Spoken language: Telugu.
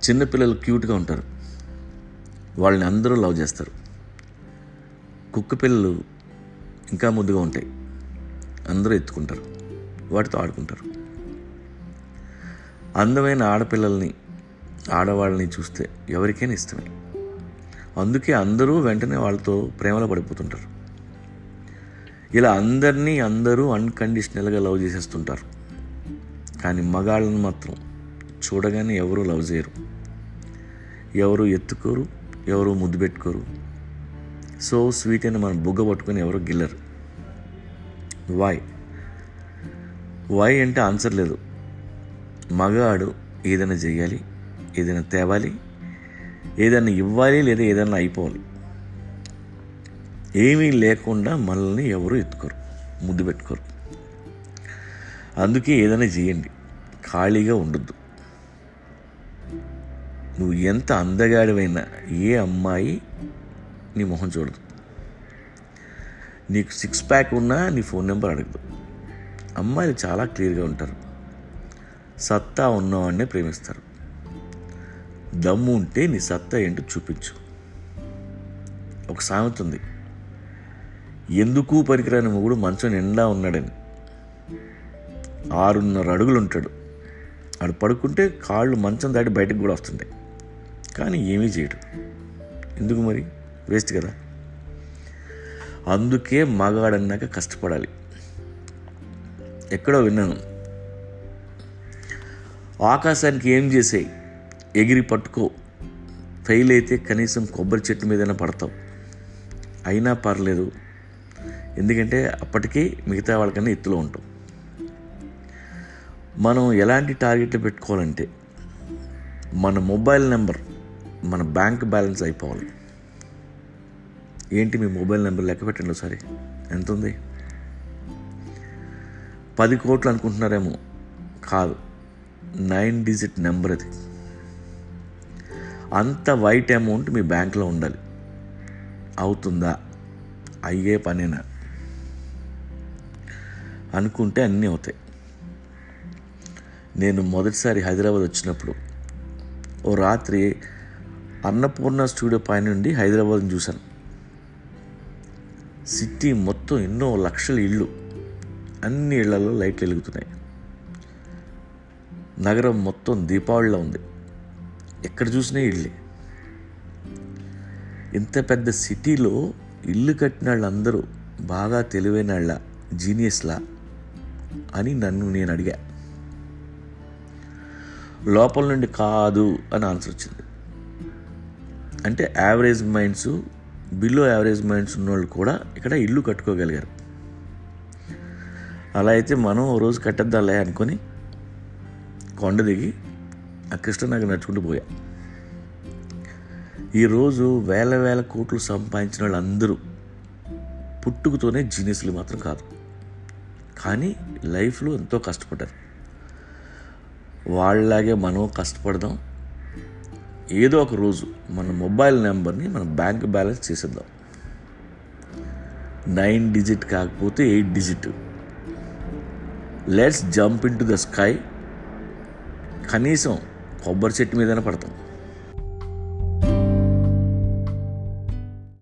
చిన్నపిల్లలు క్యూట్గా ఉంటారు వాళ్ళని అందరూ లవ్ చేస్తారు కుక్క పిల్లలు ఇంకా ముద్దుగా ఉంటాయి అందరూ ఎత్తుకుంటారు వాటితో ఆడుకుంటారు అందమైన ఆడపిల్లల్ని ఆడవాళ్ళని చూస్తే ఎవరికైనా ఇష్టమే అందుకే అందరూ వెంటనే వాళ్ళతో ప్రేమలో పడిపోతుంటారు ఇలా అందరినీ అందరూ అన్కండిషనల్గా లవ్ చేసేస్తుంటారు కానీ మగాళ్ళని మాత్రం చూడగానే ఎవరు లవ్ చేయరు ఎవరు ఎత్తుకోరు ఎవరు ముద్దు పెట్టుకోరు సో స్వీట్ అని మనం బుగ్గ పట్టుకొని ఎవరు గిల్లరు వై వై అంటే ఆన్సర్ లేదు మగాడు ఏదైనా చెయ్యాలి ఏదైనా తేవాలి ఏదైనా ఇవ్వాలి లేదా ఏదైనా అయిపోవాలి ఏమీ లేకుండా మనల్ని ఎవరు ఎత్తుకోరు ముద్దు పెట్టుకోరు అందుకే ఏదైనా చేయండి ఖాళీగా ఉండొద్దు నువ్వు ఎంత అందగాడివైనా ఏ అమ్మాయి నీ మొహం చూడదు నీకు సిక్స్ ప్యాక్ ఉన్నా నీ ఫోన్ నెంబర్ అడగదు అమ్మాయిలు చాలా క్లియర్గా ఉంటారు సత్తా ఉన్నవాడినే ప్రేమిస్తారు దమ్ము ఉంటే నీ సత్తా ఏంటో చూపించు ఒక సామెత ఉంది ఎందుకు పనికిరాని మొగుడు మంచం నిండా ఉన్నాడని ఆరున్నర అడుగులు ఉంటాడు ఆడు పడుకుంటే కాళ్ళు మంచం దాటి బయటకు కూడా వస్తుంటాయి కానీ ఏమీ చేయడు ఎందుకు మరి వేస్ట్ కదా అందుకే మగాడన్నాక కష్టపడాలి ఎక్కడో విన్నాను ఆకాశానికి ఏం చేసేయి ఎగిరి పట్టుకో ఫెయిల్ అయితే కనీసం కొబ్బరి చెట్టు మీదైనా పడతావు అయినా పర్లేదు ఎందుకంటే అప్పటికీ మిగతా వాళ్ళకన్నా ఎత్తులో ఉంటాం మనం ఎలాంటి టార్గెట్లు పెట్టుకోవాలంటే మన మొబైల్ నెంబర్ మన బ్యాంక్ బ్యాలెన్స్ అయిపోవాలి ఏంటి మీ మొబైల్ నెంబర్ లెక్క పెట్టండి ఒకసారి ఎంత ఉంది పది కోట్లు అనుకుంటున్నారేమో కాదు నైన్ డిజిట్ నెంబర్ అది అంత వైట్ అమౌంట్ మీ బ్యాంక్లో ఉండాలి అవుతుందా అయ్యే పనేనా అనుకుంటే అన్నీ అవుతాయి నేను మొదటిసారి హైదరాబాద్ వచ్చినప్పుడు ఓ రాత్రి అన్నపూర్ణ స్టూడియో పైనుండి హైదరాబాద్ని చూశాను సిటీ మొత్తం ఎన్నో లక్షల ఇళ్ళు అన్ని ఇళ్లలో లైట్లు వెలుగుతున్నాయి నగరం మొత్తం దీపావళిలో ఉంది ఎక్కడ చూసినా ఇళ్ళే ఇంత పెద్ద సిటీలో ఇల్లు కట్టిన వాళ్ళందరూ బాగా తెలివైన వాళ్ళ జీనియస్లా అని నన్ను నేను అడిగా లోపల నుండి కాదు అని ఆన్సర్ వచ్చింది అంటే average minds below average minds ఉన్నవాళ్ళు కూడా ఇక్కడ ఇల్లు కట్టుకోగలిగారు అలా అయితే మనం ఓ రోజు కట్టద్దాలే అనుకొని కొండ దిగి ఆ కృష్ణనగర్ నడుచుకుంటూ పోయా ఈరోజు వేల వేల కోట్లు సంపాదించిన వాళ్ళందరూ పుట్టుకతోనే జీనియస్లు మాత్రం కాదు కానీ లైఫ్లో ఎంతో కష్టపడ్డారు వాళ్ళలాగే మనం కష్టపడదాం ఏదో ఒక రోజు మన మొబైల్ నెంబర్ని మన బ్యాంక్ బ్యాలెన్స్ చేసేద్దాం నైన్ డిజిట్ కాకపోతే eight digit let's jump into the sky కనీసం కొబ్బరి చెట్టు మీదనే పడతాం